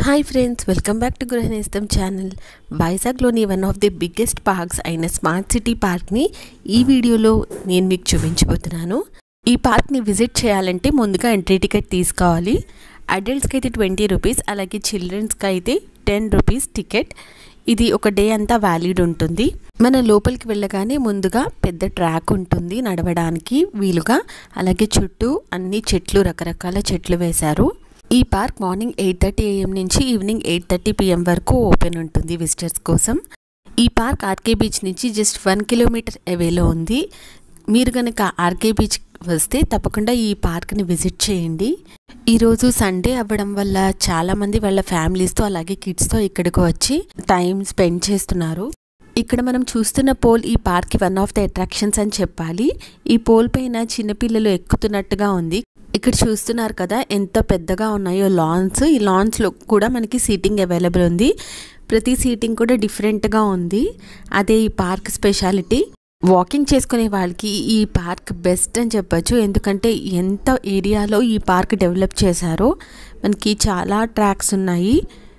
hi friends welcome back to Gruhanestham channel వైజాగ్లోని one of the biggest parks అయిన smart city పార్క్ని ఈ వీడియోలో నేను మీకు చూపించబోతున్నాను ఈ పార్క్ని విజిట్ చేయాలంటే ముందుగా ఎంట్రీ టికెట్ తీసుకోవాలి అడల్ట్స్కి అయితే ట్వంటీ రూపీస్ అలాగే చిల్డ్రన్స్కి అయితే టెన్ రూపీస్ టికెట్ ఇది ఒక డే అంతా వ్యాలిడ్ ఉంటుంది మన లోపలికి వెళ్ళగానే ముందుగా పెద్ద ట్రాక్ ఉంటుంది నడవడానికి వీలుగా అలాగే చుట్టూ అన్ని చెట్లు రకరకాల చెట్లు వేశారు ఈ park morning eight thirty AM నుంచి ఈవినింగ్ ఎయిట్ థర్టీ పిఎం వరకు ఓపెన్ ఉంటుంది విజిటర్స్ కోసం ఈ పార్క్ ఆర్కే బీచ్ నుంచి జస్ట్ వన్ కిలోమీటర్ అవేలో ఉంది మీరు కనుక ఆర్కే బీచ్ వస్తే తప్పకుండా ఈ పార్క్ని విజిట్ చేయండి ఈరోజు సండే అవ్వడం వల్ల చాలామంది వాళ్ళ ఫ్యామిలీస్తో అలాగే కిడ్స్తో ఇక్కడికి వచ్చి టైం స్పెండ్ చేస్తున్నారు ఇక్కడ మనం చూస్తున్న పోల్ ఈ park one of the attractions అని చెప్పాలి ఈ పోల్ పైన చిన్నపిల్లలు ఎక్కుతున్నట్టుగా ఉంది ఇక్కడ చూస్తున్నారు కదా ఎంత పెద్దగా ఉన్నాయో లాన్స్ ఈ లాన్స్లో కూడా మనకి సీటింగ్ అవైలబుల్ ఉంది ప్రతి సీటింగ్ కూడా డిఫరెంట్గా ఉంది అదే ఈ పార్క్ స్పెషాలిటీ వాకింగ్ చేసుకునే వాళ్ళకి ఈ పార్క్ బెస్ట్ అని చెప్పొచ్చు ఎందుకంటే ఎంత ఏరియాలో ఈ పార్క్ డెవలప్ చేశారో మనకి చాలా ట్రాక్స్ ఉన్నాయి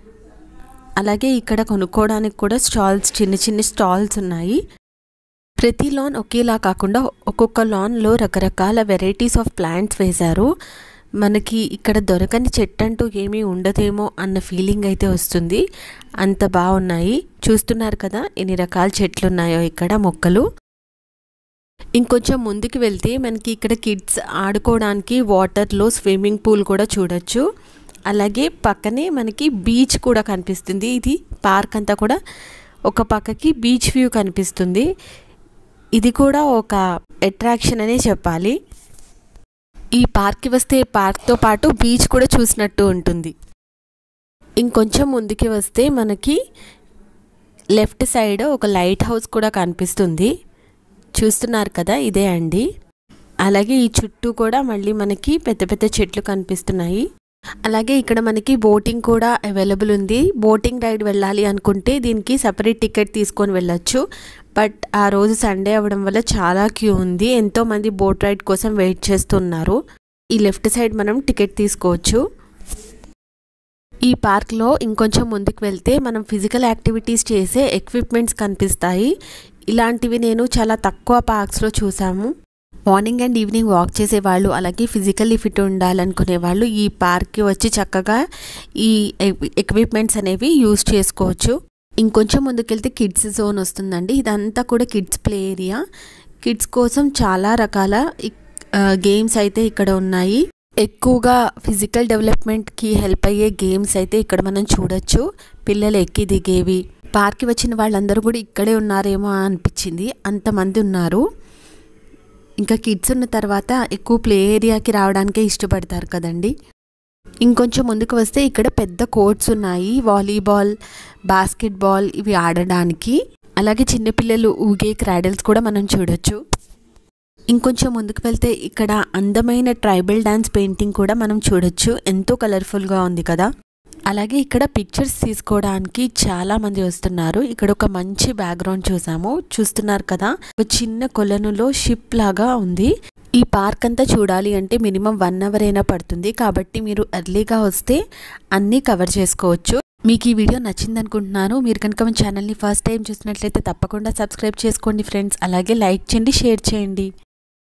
అలాగే ఇక్కడ కొనుక్కోవడానికి కూడా స్టాల్స్ చిన్న చిన్న స్టాల్స్ ఉన్నాయి ప్రతి లాన్ ఒకేలా కాకుండా ఒక్కొక్క లాన్లో రకరకాల వెరైటీస్ ఆఫ్ ప్లాంట్స్ వేశారు మనకి ఇక్కడ దొరకని చెట్టు అంటూ ఏమీ ఉండదేమో అన్న ఫీలింగ్ అయితే వస్తుంది అంత బాగున్నాయి చూస్తున్నారు కదా ఎన్ని రకాల చెట్లు ఉన్నాయో ఇక్కడ మొక్కలు ఇంకొంచెం ముందుకు వెళ్తే మనకి ఇక్కడ కిడ్స్ ఆడుకోవడానికి వాటర్లో స్విమ్మింగ్ పూల్ కూడా చూడొచ్చు అలాగే పక్కనే మనకి బీచ్ కూడా కనిపిస్తుంది ఇది పార్క్ అంతా కూడా ఒక పక్కకి బీచ్ వ్యూ కనిపిస్తుంది ఇది కూడా ఒక అట్రాక్షన్ అనే చెప్పాలి ఈ పార్క్కి వస్తే పార్క్తో పాటు బీచ్ కూడా చూసినట్టు ఉంటుంది ఇంకొంచెం ముందుకి వస్తే మనకి లెఫ్ట్ సైడ్ ఒక లైట్ హౌస్ కూడా కనిపిస్తుంది చూస్తున్నారు కదా ఇదే అండి అలాగే ఈ చుట్టూ కూడా మళ్ళీ మనకి పెద్ద పెద్ద చెట్లు కనిపిస్తున్నాయి అలాగే ఇక్కడ మనకి బోటింగ్ కూడా అవైలబుల్ ఉంది బోటింగ్ రైడ్ వెళ్ళాలి అనుకుంటే దీనికి సపరేట్ టికెట్ తీసుకొని వెళ్ళొచ్చు బట్ ఆ రోజు సండే అవ్వడం వల్ల చాలా క్యూ ఉంది ఎంతోమంది బోట్ రైడ్ కోసం వెయిట్ చేస్తున్నారు ఈ లెఫ్ట్ సైడ్ మనం టికెట్ తీసుకోవచ్చు ఈ పార్క్లో ఇంకొంచెం ముందుకు వెళ్తే మనం ఫిజికల్ యాక్టివిటీస్ చేసే ఎక్విప్మెంట్స్ కనిపిస్తాయి ఇలాంటివి నేను చాలా తక్కువ పార్క్స్లో చూసాము మార్నింగ్ అండ్ ఈవినింగ్ వాక్ చేసేవాళ్ళు అలాగే ఫిజికల్లీ ఫిట్ ఉండాలనుకునే వాళ్ళు ఈ పార్క్కి వచ్చి చక్కగా ఈ ఎక్విప్మెంట్స్ అనేవి యూజ్ చేసుకోవచ్చు ఇంకొంచెం ముందుకెళ్తే కిడ్స్ జోన్ వస్తుందండి ఇదంతా కూడా కిడ్స్ ప్లే ఏరియా కిడ్స్ కోసం చాలా రకాల గేమ్స్ అయితే ఇక్కడ ఉన్నాయి ఎక్కువగా ఫిజికల్ డెవలప్మెంట్కి హెల్ప్ అయ్యే గేమ్స్ అయితే ఇక్కడ మనం చూడొచ్చు పిల్లలు ఎక్కి దిగేవి పార్క్కి వచ్చిన వాళ్ళందరూ కూడా ఇక్కడే ఉన్నారేమో అనిపించింది అంతమంది ఉన్నారు ఇంకా కిడ్స్ ఉన్న తర్వాత ఎక్కువ ప్లే ఏరియాకి రావడానికే ఇష్టపడతారు కదండి ఇంకొంచెం ముందుకు వస్తే ఇక్కడ పెద్ద కోర్ట్స్ ఉన్నాయి వాలీబాల్ బాస్కెట్బాల్ ఇవి ఆడడానికి అలాగే చిన్నపిల్లలు ఊగే క్రాడల్స్ కూడా మనం చూడొచ్చు ఇంకొంచెం ముందుకు వెళ్తే ఇక్కడ అందమైన ట్రైబల్ డాన్స్ పెయింటింగ్ కూడా మనం చూడొచ్చు ఎంతో కలర్ఫుల్గా ఉంది కదా అలాగే ఇక్కడ పిక్చర్స్ తీసుకోవడానికి చాలా మంది వస్తున్నారు ఇక్కడ ఒక మంచి బ్యాక్గ్రౌండ్ చూసాము చూస్తున్నారు కదా ఒక చిన్న కొలనులో షిప్ లాగా ఉంది ఈ పార్క్ అంతా చూడాలి అంటే మినిమం వన్ అవర్ అయినా పడుతుంది కాబట్టి మీరు ఎర్లీగా వస్తే అన్నీ కవర్ చేసుకోవచ్చు మీకు ఈ వీడియో నచ్చింది అనుకుంటున్నాను మీరు కనుక మన ఛానల్ని ఫస్ట్ టైం చూసినట్లయితే తప్పకుండా సబ్స్క్రైబ్ చేసుకోండి ఫ్రెండ్స్ అలాగే లైక్ చేయండి షేర్ చేయండి